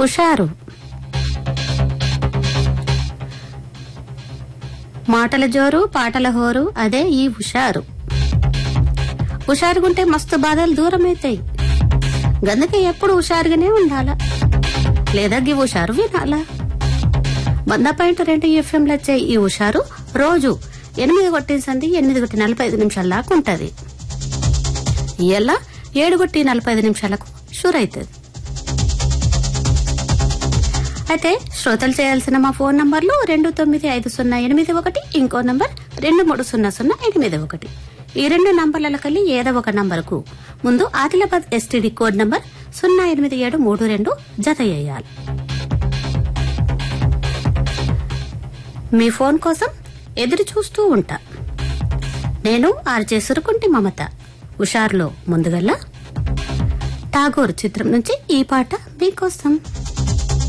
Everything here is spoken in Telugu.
హుషారు మాటల జోరు పాటల హోరు అదే ఈ హుషారు హుషారుగుంటే మస్తు బాధలు దూరం అవుతాయి గందుకే ఎప్పుడు హుషారుగానే ఉండాలా లేదా గి హుషారు వినాలా వంద పాయింట్ రెండు ఎఫ్ఎంలు వచ్చే ఈ హుషారు రోజు ఎనిమిది కొట్టిన సంది ఎనిమిది కొట్టి నలభై ఐదు నిమిషాల దాకా ఉంటది ఇయ్యాల ఏడు కొట్టి నలభై ఐదు నిమిషాలకు షూర్ అవుతుంది అయితే శ్రోతలు చేయాల్సిన మా ఫోన్ నంబర్లు రెండు తొమ్మిది ఐదు సున్నా ఎనిమిది ఒకటి ఇంకో నంబర్ రెండు మూడు సున్నా సున్నా ఎనిమిది ఒకటి ఈ రెండు నంబర్ల కలిగి ఏదో ఒక నంబర్కు ముందు ఆదిలాబాద్ ఎస్టీడీ కోడ్ నంబర్ సున్నా ఎనిమిది ఏడు మూడు రెండు జత చేయాలి మీ ఫోన్ కోసం ఎదురు చూస్తూ ఉంటా నేను ఆర్జే సురుకుంటి మమత హుషారులో ముందుగల్లా ఠాగూర్ చిత్రం నుంచి ఈ పాట మీకోసం